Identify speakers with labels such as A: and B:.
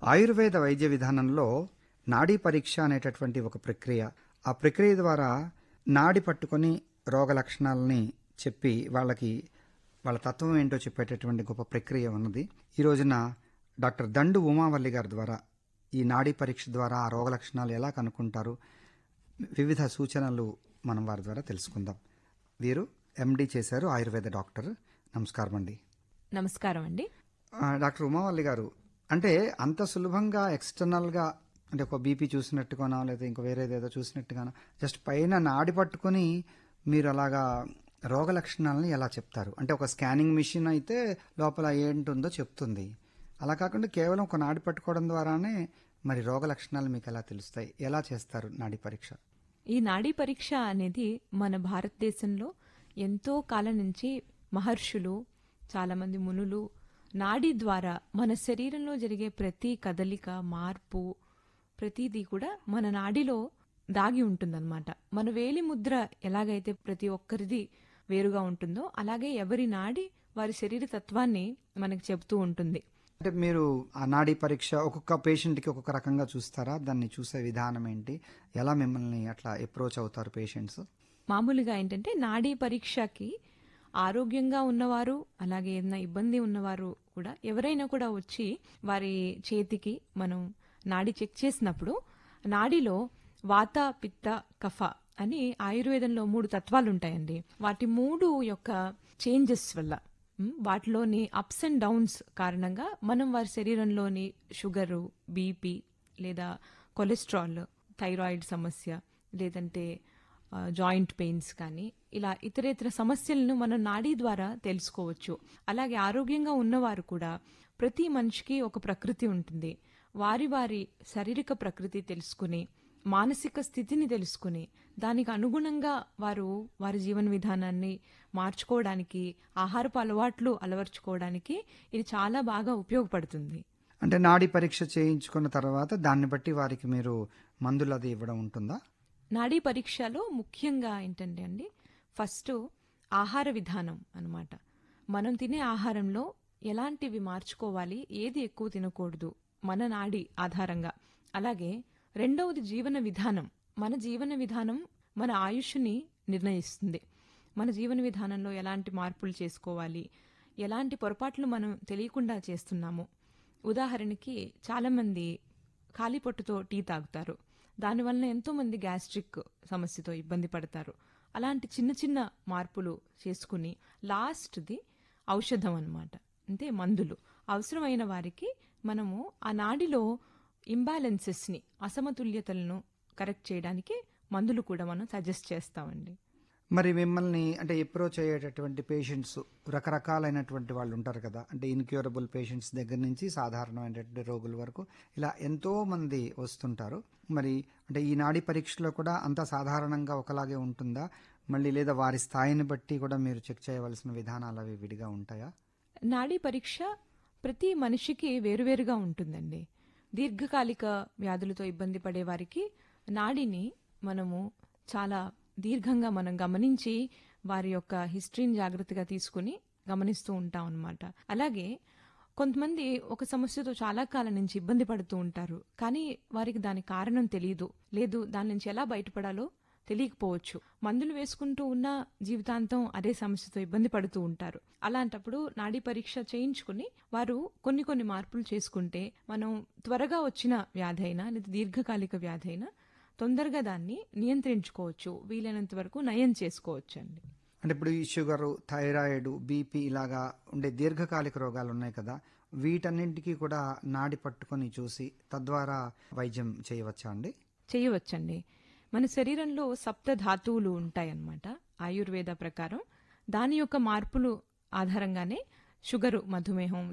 A: ఆయుర్వేద వైద్య విధానంలో నాడీ పరీక్ష అనేటటువంటి ఒక ప్రక్రియ ఆ ప్రక్రియ ద్వారా నాడి పట్టుకొని రోగ లక్షణాలని చెప్పి వాళ్ళకి వాళ్ళ తత్వం ఏంటో చెప్పేటటువంటి గొప్ప ప్రక్రియ ఉన్నది ఈ రోజున డాక్టర్ దండు ఉమావల్లి గారి ద్వారా ఈ నాడీ పరీక్ష ద్వారా ఆ రోగ లక్షణాలు ఎలా కనుక్కుంటారు వివిధ సూచనలు మనం వారి ద్వారా తెలుసుకుందాం వీరు ఎండి చేశారు ఆయుర్వేద డాక్టర్ నమస్కారం అండి
B: నమస్కారం అండి
A: ఆ, డాక్టర్ ఉమావల్లి గారు అంటే అంత సులభంగా ఎక్స్టర్నల్గా అంటే ఒక బీపీ చూసినట్టుగానో లేదా ఇంకో వేరేది ఏదో చూసినట్టుగానో జస్ట్ పైన నాడి పట్టుకొని మీరు అలాగా రోగ లక్షణాలని ఎలా చెప్తారు అంటే ఒక స్కానింగ్ మిషన్ అయితే లోపల ఏంటుందో చెప్తుంది అలా కాకుండా కేవలం ఒక నాడి పట్టుకోవడం ద్వారానే మరి రోగ లక్షణాలు మీకు ఎలా తెలుస్తాయి ఎలా చేస్తారు నాడి పరీక్ష
B: ఈ నాడీ పరీక్ష అనేది మన భారతదేశంలో ఎంతో కాలం నుంచి మహర్షులు చాలామంది మునులు నాడీ ద్వారా మన శరీరంలో జరిగే ప్రతి కదలిక మార్పు ప్రతిదీ కూడా మన నాడిలో దాగి ఉంటుందన్నమాట మన వేలి ముద్ర ఎలాగైతే ప్రతి ఒక్కరిది వేరుగా ఉంటుందో అలాగే ఎవరి నాడి వారి శరీర తత్వాన్ని మనకు చెబుతూ ఉంటుంది
A: అంటే మీరు ఆ నాడీ పరీక్ష ఒక్కొక్క పేషెంట్కి ఒక్కొక్క రకంగా చూస్తారా దాన్ని చూసే విధానం ఏంటి ఎలా మిమ్మల్ని అట్లా అప్రోచ్ అవుతారు పేషెంట్స్
B: మామూలుగా ఏంటంటే నాడీ పరీక్షకి ఆరోగ్యంగా ఉన్నవారు అలాగే ఏదైనా ఇబ్బంది ఉన్నవారు కూడా ఎవరైనా కూడా వచ్చి వారి చేతికి మనం నాడి చెక్ చేసినప్పుడు నాడిలో వాత పిత్త కఫ అని ఆయుర్వేదంలో మూడు తత్వాలు ఉంటాయండి వాటి మూడు యొక్క చేంజెస్ వల్ల ఉమ్, వాటిలోని అప్స్ అండ్ డౌన్స్ కారణంగా మనం వారి శరీరంలోని షుగరు బీపీ లేదా కొలెస్ట్రాల్ థైరాయిడ్ సమస్య లేదంటే ఆ, జాయింట్ పెయిన్స్ కానీ ఇలా ఇతరేతర సమస్యలను మనం నాడీ ద్వారా తెలుసుకోవచ్చు అలాగే ఆరోగ్యంగా ఉన్నవారు కూడా ప్రతి మనిషికి ఒక ప్రకృతి ఉంటుంది వారి వారి శారీరక ప్రకృతి తెలుసుకుని మానసిక స్థితిని తెలుసుకుని దానికి అనుగుణంగా వారు వారి జీవన విధానాన్ని మార్చుకోవడానికి ఆహారపు అలవాట్లు అలవర్చుకోవడానికి ఇది చాలా బాగా ఉపయోగపడుతుంది
A: అంటే నాడీ పరీక్ష చేయించుకున్న తర్వాత దాన్ని బట్టి వారికి మీరు మందులు అది ఇవ్వడం ఉంటుందా
B: నాడీ పరీక్షలో ముఖ్యంగా ఏంటంటే అండి ఫస్ట్ ఆహార విధానం అన్నమాట మనం తినే ఆహారంలో ఎలాంటివి మార్చుకోవాలి ఏది ఎక్కువ తినకూడదు మన నాడి ఆధారంగా అలాగే రెండవది జీవన విధానం మన జీవన విధానం మన ఆయుష్ని నిర్ణయిస్తుంది మన జీవన విధానంలో ఎలాంటి మార్పులు చేసుకోవాలి ఎలాంటి పొరపాట్లు మనం తెలియకుండా చేస్తున్నాము ఉదాహరణకి చాలామంది ఖాళీ పొట్టుతో టీ తాగుతారు దానివల్ల ఎంతోమంది గ్యాస్ట్రిక్ సమస్యతో ఇబ్బంది పడతారు అలాంటి చిన్న చిన్న మార్పులు చేసుకుని లాస్ట్ది ఔషధం అన్నమాట అంటే మందులు అవసరమైన వారికి మనము ఆ నాడిలో ఇంబ్యాలెన్సెస్ని అసమతుల్యతలను కరెక్ట్ చేయడానికి మందులు కూడా మనం సజెస్ట్ చేస్తామండి
A: మరి మిమ్మల్ని అంటే అప్రోచ్ అయ్యేటటువంటి పేషెంట్స్ రకరకాలైనటువంటి వాళ్ళు ఉంటారు కదా అంటే ఇన్క్యూరబుల్ పేషెంట్స్ దగ్గర నుంచి సాధారణమైనటువంటి రోగుల వరకు ఇలా ఎంతో మంది వస్తుంటారు మరి అంటే ఈ నాడీ పరీక్షలో కూడా అంత సాధారణంగా ఒకలాగే ఉంటుందా మళ్ళీ లేదా వారి స్థాయిని బట్టి కూడా మీరు చెక్ చేయవలసిన విధానాలు అవి విడిగా ఉంటాయా
B: నాడీ పరీక్ష ప్రతి మనిషికి వేరువేరుగా ఉంటుందండి దీర్ఘకాలిక వ్యాధులతో ఇబ్బంది పడే వారికి నాడిని మనము చాలా దీర్ఘంగా మనం గమనించి వారి యొక్క హిస్టరీని జాగ్రత్తగా తీసుకుని గమనిస్తూ ఉంటాం అన్నమాట అలాగే కొంతమంది ఒక సమస్యతో చాలా కాలం నుంచి ఇబ్బంది పడుతూ ఉంటారు కానీ వారికి దాని కారణం తెలియదు లేదు దాని నుంచి ఎలా బయటపడాలో తెలియకపోవచ్చు మందులు వేసుకుంటూ ఉన్న జీవితాంతం అదే సమస్యతో ఇబ్బంది పడుతూ ఉంటారు అలాంటప్పుడు నాడీ పరీక్ష చేయించుకుని వారు కొన్ని కొన్ని మార్పులు చేసుకుంటే మనం త్వరగా వచ్చిన వ్యాధి అయినా లేదా దీర్ఘకాలిక వ్యాధి అయినా తొందరగా దాన్ని నియంత్రించుకోవచ్చు వీలైనంత వరకు నయం చేసుకోవచ్చు అండి
A: అంటే ఇప్పుడు ఈ షుగరు థైరాయిడ్ బీపీ ఇలాగా ఉండే దీర్ఘకాలిక రోగాలు ఉన్నాయి కదా వీటన్నింటికి కూడా నాడి పట్టుకొని చూసి తద్వారా వైద్యం చేయవచ్చా అండి
B: చేయవచ్చండి మన శరీరంలో సప్త ధాతువులు ఉంటాయన్నమాట ఆయుర్వేద ప్రకారం దాని యొక్క మార్పులు ఆధారంగానే షుగరు మధుమేహం